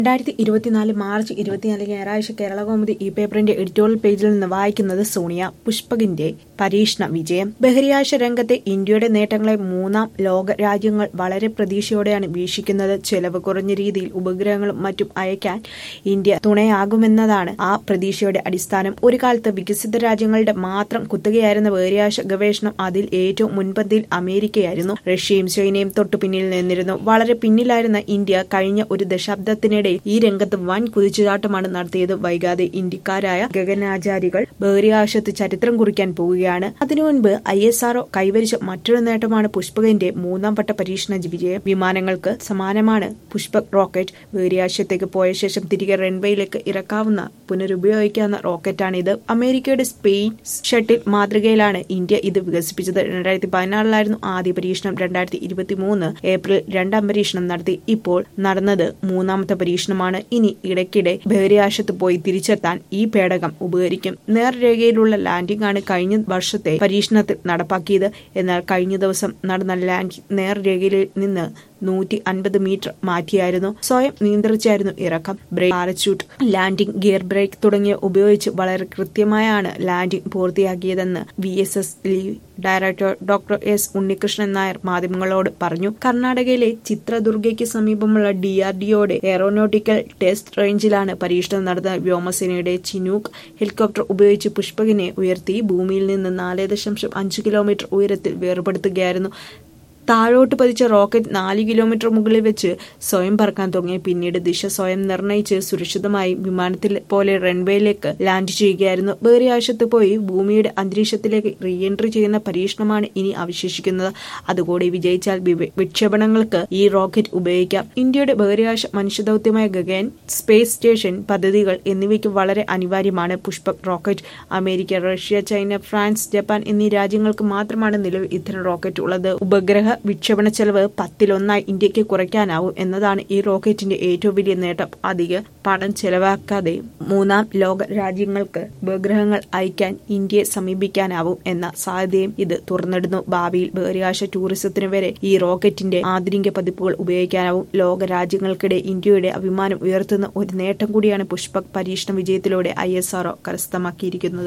രണ്ടായിരത്തി ഇരുപത്തിനാല് മാർച്ച് ഇരുപത്തിനാല് ഞായറാഴ്ച കേരള കൗമുദി ഈ പേപ്പറിന്റെ എഡിറ്റോറിയൽ പേജിൽ നിന്ന് വായിക്കുന്നത് സോണിയ പുഷ്പകിന്റെ പരീക്ഷണ വിജയം ബഹിരാകാശ രംഗത്തെ ഇന്ത്യയുടെ നേട്ടങ്ങളെ മൂന്നാം ലോക രാജ്യങ്ങൾ വളരെ പ്രതീക്ഷയോടെയാണ് വീക്ഷിക്കുന്നത് ചെലവ് കുറഞ്ഞ രീതിയിൽ ഉപഗ്രഹങ്ങളും മറ്റും അയക്കാൻ ഇന്ത്യ തുണയാകുമെന്നതാണ് ആ പ്രതീക്ഷയുടെ അടിസ്ഥാനം ഒരു കാലത്ത് വികസിത രാജ്യങ്ങളുടെ മാത്രം കുത്തകയായിരുന്ന ബഹിരാകാശ ഗവേഷണം അതിൽ ഏറ്റവും മുൻപന്തിയിൽ അമേരിക്കയായിരുന്നു റഷ്യയും ചൈനയും തൊട്ടു പിന്നിൽ നിന്നിരുന്നു വളരെ പിന്നിലായിരുന്ന ഇന്ത്യ കഴിഞ്ഞ ഒരു ദശാബ്ദത്തിനിടെ ഈ രംഗത്ത് വൻ കുതിച്ചുചാട്ടമാണ് നടത്തിയത് വൈകാതെ ഇന്ത്യക്കാരായ ഗഗനാചാരികൾ ബഹിരാകാശത്ത് ചരിത്രം കുറിക്കാൻ പോവുകയാണ് അതിനു മുൻപ് ഐ എസ് ആർഒ കൈവരിച്ച മറ്റൊരു നേട്ടമാണ് പുഷ്പകിന്റെ മൂന്നാം വട്ട പരീക്ഷണ വിജയം വിമാനങ്ങൾക്ക് സമാനമാണ് പുഷ്പക് റോക്കറ്റ് ബഹിരാകാശത്തേക്ക് പോയ ശേഷം തിരികെ റൺവേയിലേക്ക് ഇറക്കാവുന്ന പുനരുപയോഗിക്കാവുന്ന റോക്കറ്റാണിത് അമേരിക്കയുടെ സ്പേസ് ഷട്ടിൽ മാതൃകയിലാണ് ഇന്ത്യ ഇത് വികസിപ്പിച്ചത് രണ്ടായിരത്തി പതിനാറിലായിരുന്നു ആദ്യ പരീക്ഷണം രണ്ടായിരത്തി ഇരുപത്തി മൂന്ന് ഏപ്രിൽ രണ്ടാം പരീക്ഷണം നടത്തി ഇപ്പോൾ നടന്നത് മൂന്നാമത്തെ പരീക്ഷണമാണ് ഇനി ഇടയ്ക്കിടെ ബഹിരാകാശത്ത് പോയി തിരിച്ചെത്താൻ ഈ പേടകം ഉപകരിക്കും നേർരേഖയിലുള്ള ലാൻഡിംഗ് ആണ് കഴിഞ്ഞ വർഷത്തെ പരീക്ഷണത്തിൽ നടപ്പാക്കിയത് എന്നാൽ കഴിഞ്ഞ ദിവസം നടന്ന ലാൻഡിംഗ് നേർരേഖയിൽ നിന്ന് നൂറ്റി അൻപത് മീറ്റർ മാറ്റിയായിരുന്നു സ്വയം നിയന്ത്രിച്ചായിരുന്നു ഇറക്കം brake parachute landing gear brake തുടങ്ങിയ ഉപയോഗിച്ച് വളരെ കൃത്യമായാണ് ലാൻഡിംഗ് പൂർത്തിയാക്കിയതെന്ന് വി എസ് എസ് ലീവ് director doctor S Unnikrishnan Nair മാധ്യമങ്ങളോട് പറഞ്ഞു കർണാടകയിലെ ചിത്രദുർഗയ്ക്ക് സമീപമുള്ള ഡി ആർ ഡിയോടെ എയറോനോട്ടിക്കൽ ടെസ്റ്റ് റേഞ്ചിലാണ് പരീക്ഷണം നടന്ന വ്യോമസേനയുടെ ചിനൂക്ക് ഹെലികോപ്റ്റർ ഉപയോഗിച്ച് പുഷ്പകിനെ ഉയർത്തി ഭൂമിയിൽ നിന്ന് നാല് ദശാംശം അഞ്ച് കിലോമീറ്റർ ഉയരത്തിൽ വേർപെടുത്തുകയായിരുന്നു താഴോട്ട് പതിച്ച റോക്കറ്റ് നാല് കിലോമീറ്റർ മുകളിൽ വെച്ച് സ്വയം പറക്കാൻ തുടങ്ങി പിന്നീട് ദിശ സ്വയം നിർണയിച്ച് സുരക്ഷിതമായി വിമാനത്തിൽ പോലെ റൺവേയിലേക്ക് ലാൻഡ് ചെയ്യുകയായിരുന്നു ബഹിരാകാശത്ത് പോയി ഭൂമിയുടെ അന്തരീക്ഷത്തിലേക്ക് റീ എൻട്രി ചെയ്യുന്ന പരീക്ഷണമാണ് ഇനി അവശേഷിക്കുന്നത് അതുകൂടി വിജയിച്ചാൽ വിക്ഷേപണങ്ങൾക്ക് ഈ റോക്കറ്റ് ഉപയോഗിക്കാം ഇന്ത്യയുടെ ബഹിരാകാശ മനുഷ്യദൌത്യമായ ഗഗൻ സ്പേസ് സ്റ്റേഷൻ പദ്ധതികൾ എന്നിവയ്ക്ക് വളരെ അനിവാര്യമാണ് Pushpak rocket America Russia China France Japan എന്നീ രാജ്യങ്ങൾക്ക് മാത്രമാണ് നിലവിൽ ഇത്തരം റോക്കറ്റ് ഉള്ളത് ഉപഗ്രഹ വിക്ഷേപണ ചെലവ് പത്തിലൊന്നായി ഇന്ത്യക്ക് കുറയ്ക്കാനാവും എന്നതാണ് ഈ റോക്കറ്റിന്റെ ഏറ്റവും വലിയ നേട്ടം അധിക പണം ചെലവാക്കാതെ മൂന്നാം ലോക രാജ്യങ്ങൾക്ക് ഉപഗ്രഹങ്ങൾ അയക്കാൻ ഇന്ത്യയെ സമീപിക്കാനാവും എന്ന സാധ്യതയും ഇത് തുറന്നിടുന്നു ഭാവിയിൽ ബഹിരാകാശ ടൂറിസത്തിന് വരെ ഈ റോക്കറ്റിന്റെ ആധുനിക പതിപ്പുകൾ ഉപയോഗിക്കാനാവും ലോക രാജ്യങ്ങൾക്കിടെ ഇന്ത്യയുടെ അഭിമാനം ഉയർത്തുന്ന ഒരു നേട്ടം കൂടിയാണ് പുഷ്പക് പരീക്ഷണ വിജയത്തിലൂടെ ഐ എസ് ആർഒ കരസ്ഥമാക്കിയിരിക്കുന്നത്